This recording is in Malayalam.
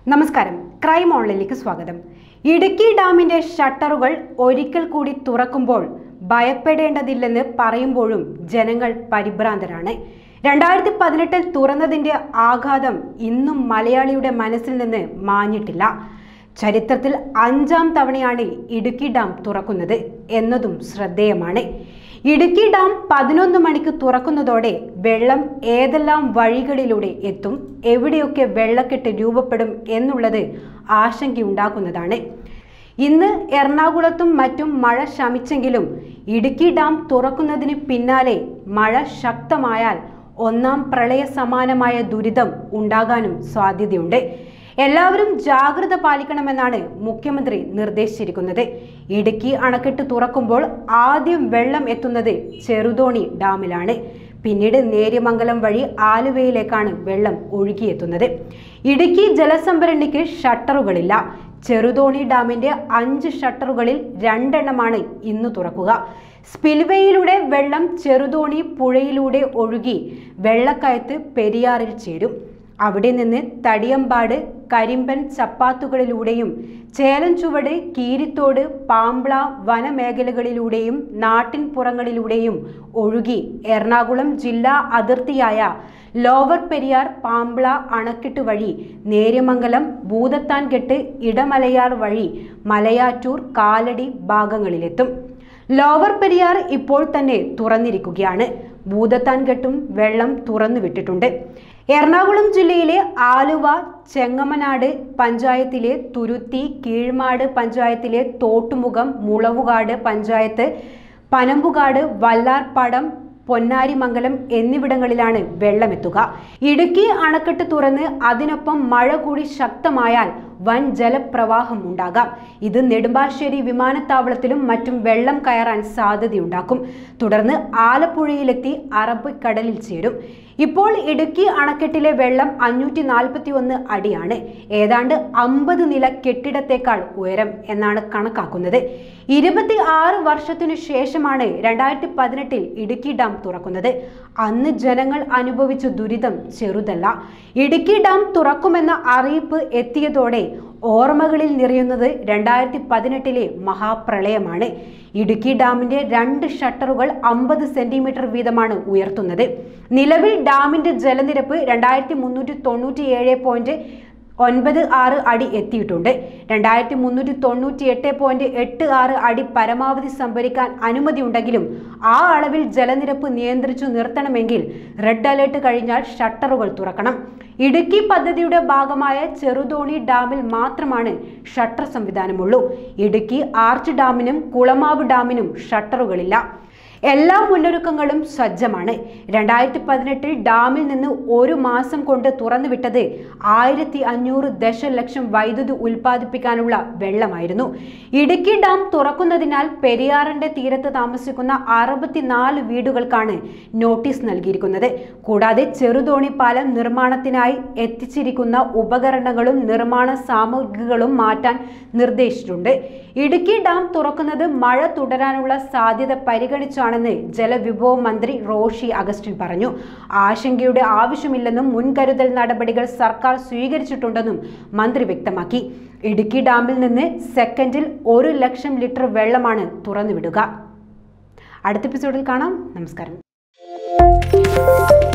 നമസ്കാരം ക്രൈം ഓൺലൈനിലേക്ക് സ്വാഗതം ഇടുക്കി ഡാമിന്റെ ഷട്ടറുകൾ ഒരിക്കൽ കൂടി തുറക്കുമ്പോൾ ഭയപ്പെടേണ്ടതില്ലെന്ന് പറയുമ്പോഴും ജനങ്ങൾ പരിഭ്രാന്തരാണ് രണ്ടായിരത്തി പതിനെട്ടിൽ തുറന്നതിന്റെ ആഘാതം ഇന്നും മലയാളിയുടെ മനസ്സിൽ നിന്ന് മാഞ്ഞിട്ടില്ല ചരിത്രത്തിൽ അഞ്ചാം തവണയാണ് ഇടുക്കി ഡാം തുറക്കുന്നത് എന്നതും ശ്രദ്ധേയമാണ് ഇടുക്കി ഡാം പതിനൊന്ന് മണിക്ക് തുറക്കുന്നതോടെ വെള്ളം ഏതെല്ലാം വഴികളിലൂടെ എത്തും എവിടെയൊക്കെ വെള്ളക്കെട്ട് രൂപപ്പെടും എന്നുള്ളത് ആശങ്കയുണ്ടാക്കുന്നതാണ് ഇന്ന് എറണാകുളത്തും മറ്റും മഴ ശമിച്ചെങ്കിലും ഇടുക്കി ഡാം തുറക്കുന്നതിന് പിന്നാലെ മഴ ശക്തമായാൽ ഒന്നാം പ്രളയ സമാനമായ ദുരിതം ഉണ്ടാകാനും സാധ്യതയുണ്ട് എല്ലാവരും ജാഗ്രത പാലിക്കണമെന്നാണ് മുഖ്യമന്ത്രി നിർദ്ദേശിച്ചിരിക്കുന്നത് ഇടുക്കി അണക്കെട്ട് തുറക്കുമ്പോൾ ആദ്യം വെള്ളം എത്തുന്നത് ചെറുതോണി ഡാമിലാണ് പിന്നീട് നേര്യമംഗലം വഴി ആലുവയിലേക്കാണ് വെള്ളം ഒഴുകിയെത്തുന്നത് ഇടുക്കി ജലസംഭരണിക്ക് ഷട്ടറുകളില്ല ചെറുതോണി ഡാമിന്റെ അഞ്ച് ഷട്ടറുകളിൽ രണ്ടെണ്ണമാണ് ഇന്ന് തുറക്കുക സ്പിൽവേയിലൂടെ വെള്ളം ചെറുതോണി പുഴയിലൂടെ ഒഴുകി വെള്ളക്കയത്ത് പെരിയാറിൽ ചേരും അവിടെ നിന്ന് തടിയമ്പാട് കരിമ്പൻ ചപ്പാത്തുകളിലൂടെയും ചേലഞ്ചുവട് കീരിത്തോട് പാമ്പ്ള വനമേഖലകളിലൂടെയും നാട്ടിൻ പുറങ്ങളിലൂടെയും ഒഴുകി എറണാകുളം ജില്ലാ അതിർത്തിയായ ലോവർ പെരിയാർ പാമ്പ്ള അണക്കെട്ട് വഴി നേര്യമംഗലം ഭൂതത്താൻകെട്ട് ഇടമലയാർ വഴി മലയാറ്റൂർ കാലടി ഭാഗങ്ങളിലെത്തും ലോവർ പെരിയാർ ഇപ്പോൾ തന്നെ തുറന്നിരിക്കുകയാണ് ഭൂതത്താൻകെട്ടും വെള്ളം തുറന്നു വിട്ടിട്ടുണ്ട് എറണാകുളം ജില്ലയിലെ ആലുവ ചെങ്ങമനാട് പഞ്ചായത്തിലെ തുരുത്തി കീഴ്മാട് പഞ്ചായത്തിലെ തോട്ടുമുഖം മുളവുകാട് പഞ്ചായത്ത് പനമ്പുകാട് വല്ലാർപ്പാടം പൊന്നാരിമംഗലം എന്നിവിടങ്ങളിലാണ് വെള്ളമെത്തുക ഇടുക്കി അണക്കെട്ട് തുറന്ന് അതിനൊപ്പം മഴ കൂടി ശക്തമായാൽ വൻ ജലപ്രവാഹം ഉണ്ടാകാം ഇത് നെടുമ്പാശ്ശേരി വിമാനത്താവളത്തിലും മറ്റും വെള്ളം കയറാൻ സാധ്യതയുണ്ടാക്കും തുടർന്ന് ആലപ്പുഴയിലെത്തി അറബിക്കടലിൽ ചേരും ഇപ്പോൾ ഇടുക്കി അണക്കെട്ടിലെ വെള്ളം അഞ്ഞൂറ്റി നാൽപ്പത്തി ഒന്ന് അടിയാണ് ഏതാണ്ട് അമ്പത് നില കെട്ടിടത്തേക്കാൾ ഉയരം എന്നാണ് കണക്കാക്കുന്നത് ഇരുപത്തി ആറ് വർഷത്തിനു ശേഷമാണ് രണ്ടായിരത്തി പതിനെട്ടിൽ ഇടുക്കി ഡാം തുറക്കുന്നത് അന്ന് ജനങ്ങൾ അനുഭവിച്ച ദുരിതം ചെറുതല്ല ഇടുക്കി ഡാം തുറക്കുമെന്ന അറിയിപ്പ് എത്തിയതോടെ ഓർമ്മകളിൽ നിറയുന്നത് രണ്ടായിരത്തി പതിനെട്ടിലെ മഹാപ്രളയമാണ് ഇടുക്കി ഡാമിന്റെ രണ്ട് ഷട്ടറുകൾ അമ്പത് സെന്റിമീറ്റർ വീതമാണ് ഉയർത്തുന്നത് നിലവിൽ ഡാമിന്റെ ജലനിരപ്പ് രണ്ടായിരത്തി മുന്നൂറ്റി തൊണ്ണൂറ്റി ഏഴ് പോയിന്റ് ഒൻപത് ആറ് അടി എത്തിയിട്ടുണ്ട് രണ്ടായിരത്തി മുന്നൂറ്റി തൊണ്ണൂറ്റി എട്ട് പോയിന്റ് എട്ട് ആറ് അടി പരമാവധി സംഭരിക്കാൻ അനുമതിയുണ്ടെങ്കിലും ആ അളവിൽ ജലനിരപ്പ് നിയന്ത്രിച്ചു നിർത്തണമെങ്കിൽ റെഡ് അലേർട്ട് കഴിഞ്ഞാൽ ഷട്ടറുകൾ തുറക്കണം ഇടുക്കി പദ്ധതിയുടെ ഭാഗമായ ചെറുതോണി ഡാമിൽ മാത്രമാണ് ഷട്ടർ സംവിധാനമുള്ളൂ ഇടുക്കി ആർച്ച് ഡാമിനും കുളമാവ് ഡാമിനും ഷട്ടറുകളില്ല എല്ലാ മുന്നൊരുക്കങ്ങളും സജ്ജമാണ് രണ്ടായിരത്തി പതിനെട്ടിൽ ഡാമിൽ നിന്ന് ഒരു മാസം കൊണ്ട് തുറന്നുവിട്ടത് ആയിരത്തി അഞ്ഞൂറ് ദശലക്ഷം വൈദ്യുതി ഉൽപ്പാദിപ്പിക്കാനുള്ള വെള്ളമായിരുന്നു ഇടുക്കി ഡാം തുറക്കുന്നതിനാൽ പെരിയാറിന്റെ തീരത്ത് താമസിക്കുന്ന അറുപത്തിനാല് വീടുകൾക്കാണ് നോട്ടീസ് നൽകിയിരിക്കുന്നത് കൂടാതെ ചെറുതോണി പാലം നിർമ്മാണത്തിനായി എത്തിച്ചിരിക്കുന്ന ഉപകരണങ്ങളും നിർമ്മാണ സാമഗ്രികളും മാറ്റാൻ നിർദ്ദേശിച്ചിട്ടുണ്ട് ഇടുക്കി ഡാം തുറക്കുന്നത് മഴ തുടരാനുള്ള സാധ്യത പരിഗണിച്ചാണെന്ന് ജലവിഭവ മന്ത്രി റോഷി അഗസ്റ്റിൻ പറഞ്ഞു ആശങ്കയുടെ ആവശ്യമില്ലെന്നും മുൻകരുതൽ നടപടികൾ സർക്കാർ സ്വീകരിച്ചിട്ടുണ്ടെന്നും മന്ത്രി വ്യക്തമാക്കി ഇടുക്കി ഡാമിൽ നിന്ന് സെക്കൻഡിൽ ഒരു ലക്ഷം ലിറ്റർ വെള്ളമാണ് തുറന്നുവിടുക അടുത്ത എപ്പിസോഡിൽ കാണാം നമസ്കാരം